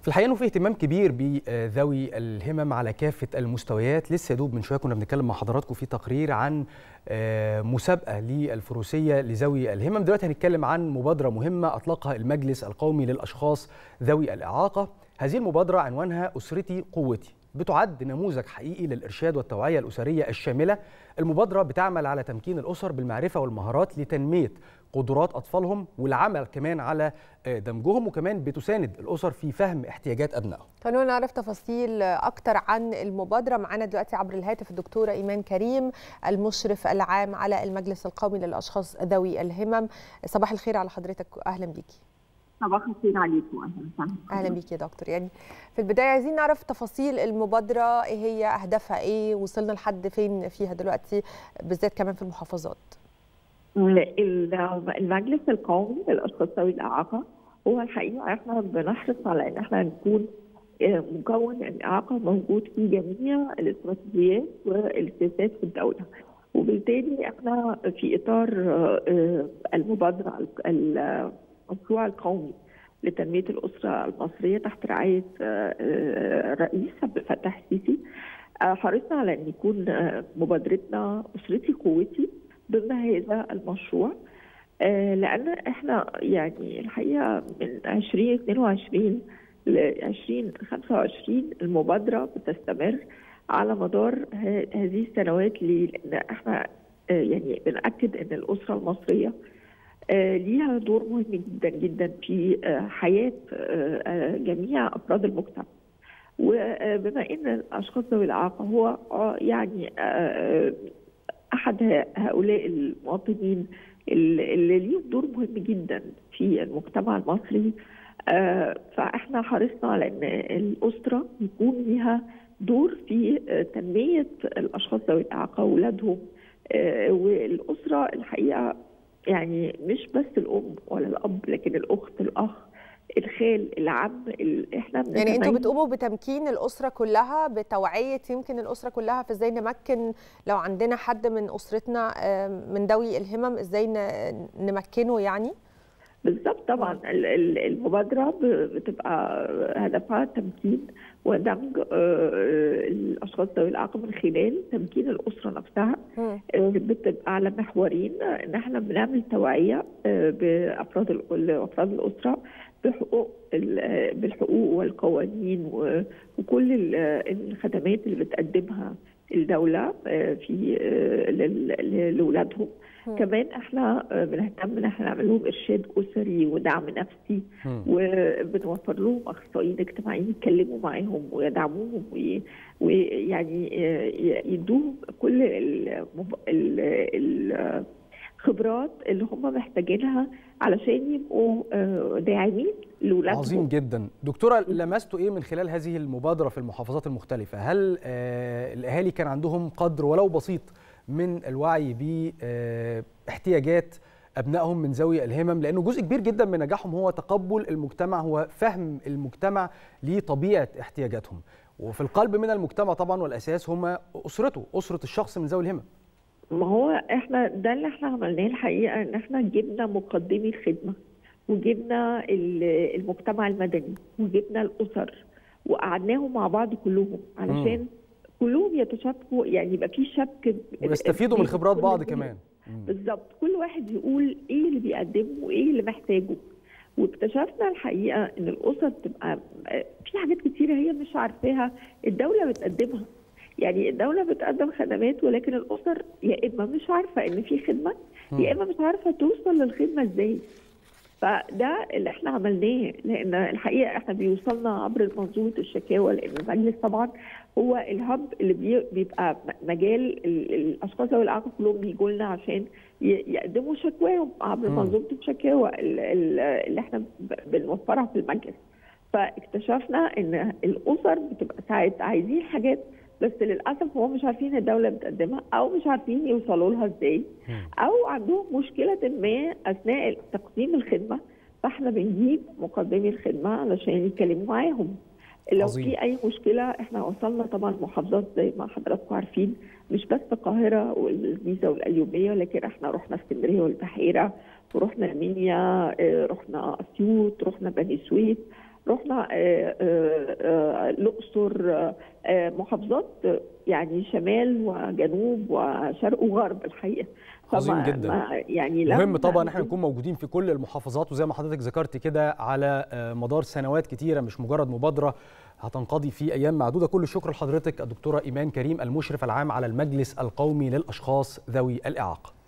في الحقيقه انه في اهتمام كبير بذوي الهمم على كافه المستويات لسه يدوب من شويه كنا بنتكلم مع حضراتكم في تقرير عن مسابقه للفروسيه لذوي الهمم دلوقتي هنتكلم عن مبادره مهمه اطلقها المجلس القومي للاشخاص ذوي الاعاقه هذه المبادره عنوانها اسرتي قوتي بتعد نموذج حقيقي للإرشاد والتوعية الأسرية الشاملة المبادرة بتعمل على تمكين الأسر بالمعرفة والمهارات لتنمية قدرات أطفالهم والعمل كمان على دمجهم وكمان بتساند الأسر في فهم احتياجات أبنائهم خلونا نعرف تفاصيل أكتر عن المبادرة معنا دلوقتي عبر الهاتف الدكتورة إيمان كريم المشرف العام على المجلس القومي للأشخاص ذوي الهمم صباح الخير على حضرتك أهلا بيكي صباح الخير عليكم اهلا وسهلا اهلا بيك يا دكتور يعني في البدايه عايزين نعرف تفاصيل المبادره ايه هي اهدافها ايه وصلنا لحد فين فيها دلوقتي بالذات كمان في المحافظات المجلس القومي للاشخاص ذوي الاعاقه هو الحقيقه احنا بنحرص على ان احنا نكون مكون الاعاقه موجود في جميع الاستراتيجيات والسياسات في الدوله وبالتالي احنا في اطار المبادره المشروع القومي لتنمية الأسرة المصرية تحت رعاية الرئيس عبد الفتاح السيسي حرصنا على أن يكون مبادرتنا أسرتي قوتي ضمن هذا المشروع لأن احنا يعني الحقيقة من 2022 ل 2025 المبادرة بتستمر على مدار هذه السنوات لأن احنا يعني بنأكد أن الأسرة المصرية ليها دور مهم جدا جدا في حياه جميع افراد المجتمع وبما ان الاشخاص ذوي الاعاقه هو يعني احد هؤلاء المواطنين اللي ليهم دور مهم جدا في المجتمع المصري فاحنا حرصنا على ان الاسره يكون لها دور في تنميه الاشخاص ذوي الاعاقه واولادهم والاسره الحقيقه يعني مش بس الام ولا الاب لكن الاخت الاخ الخال العم احنا يعني انتوا بتقوموا بتمكين الاسره كلها بتوعيه يمكن الاسره كلها في ازاي نمكن لو عندنا حد من اسرتنا من ذوي الهمم ازاي نمكنه يعني بالظبط طبعا المبادره بتبقى هدفها تمكين ودمج الاشخاص ذوي الاعاقه من خلال تمكين الاسره نفسها بتبقى على محورين ان احنا بنعمل توعيه بافراد افراد الاسره بحقوق بالحقوق والقوانين وكل الخدمات اللي بتقدمها الدوله في لاولادهم كمان احنا بنهتم ان احنا نعمل لهم ارشاد اسري ودعم نفسي وبنوفر لهم اخصائيين اجتماعيين يتكلموا معاهم ويدعموهم ويعني يدوهم كل الخبرات اللي هم محتاجينها علشان يبقوا داعمين لاولادهم عظيم جدا دكتوره لمستوا ايه من خلال هذه المبادره في المحافظات المختلفه هل الاهالي كان عندهم قدر ولو بسيط من الوعي باحتياجات ابنائهم من ذوي الهمم لانه جزء كبير جدا من نجاحهم هو تقبل المجتمع هو فهم المجتمع لطبيعه احتياجاتهم وفي القلب من المجتمع طبعا والاساس هم اسرته اسره الشخص من ذوي الهمم ما هو احنا ده اللي احنا عملناه الحقيقه ان احنا جبنا مقدمي الخدمه وجبنا المجتمع المدني وجبنا الاسر وقعدناهم مع بعض كلهم علشان م. كلهم يتشاركوا يعني يبقى في شبك ويستفيدوا من خبرات بعض كمان بالظبط كل واحد يقول ايه اللي بيقدمه وايه اللي محتاجه واكتشفنا الحقيقه ان الاسر بتبقى في حاجات كتيره هي مش عارفاها الدوله بتقدمها يعني الدوله بتقدم خدمات ولكن الاسر يا اما مش عارفه ان في خدمه يا اما مش عارفه توصل للخدمه ازاي فده اللي احنا عملناه لان الحقيقه احنا بيوصلنا عبر منظومه الشكاوى لان المجلس طبعا هو الهب اللي بيبقى مجال الاشخاص ذوي الاعاقه كلهم بيجوا لنا عشان يقدموا شكواهم عبر منظومه الشكاوى اللي احنا بنوفرها في المجلس فاكتشفنا ان الاسر بتبقى ساعات عايزين حاجات بس للاسف هم مش عارفين الدوله بتقدمها او مش عارفين يوصلوا لها ازاي او عندهم مشكله ما اثناء تقديم الخدمه فاحنا بنجيب مقدمي الخدمه علشان يتكلموا معاهم لو عظيم. في اي مشكله احنا وصلنا طبعا محافظات زي ما حضراتكم عارفين مش بس القاهره والجيزه والقليوبيه لكن احنا رحنا اسكندريه والبحيره ورحنا المنيا رحنا اسيوط رحنا بني سويف رحنا الاقصر محافظات يعني شمال وجنوب وشرق وغرب الحقيقه عظيم جدا يعني مهم طبعا احنا نكون موجودين في كل المحافظات وزي ما حضرتك ذكرت كده على مدار سنوات كتيره مش مجرد مبادره هتنقضي في ايام معدوده كل الشكر لحضرتك الدكتوره ايمان كريم المشرف العام على المجلس القومي للاشخاص ذوي الاعاقه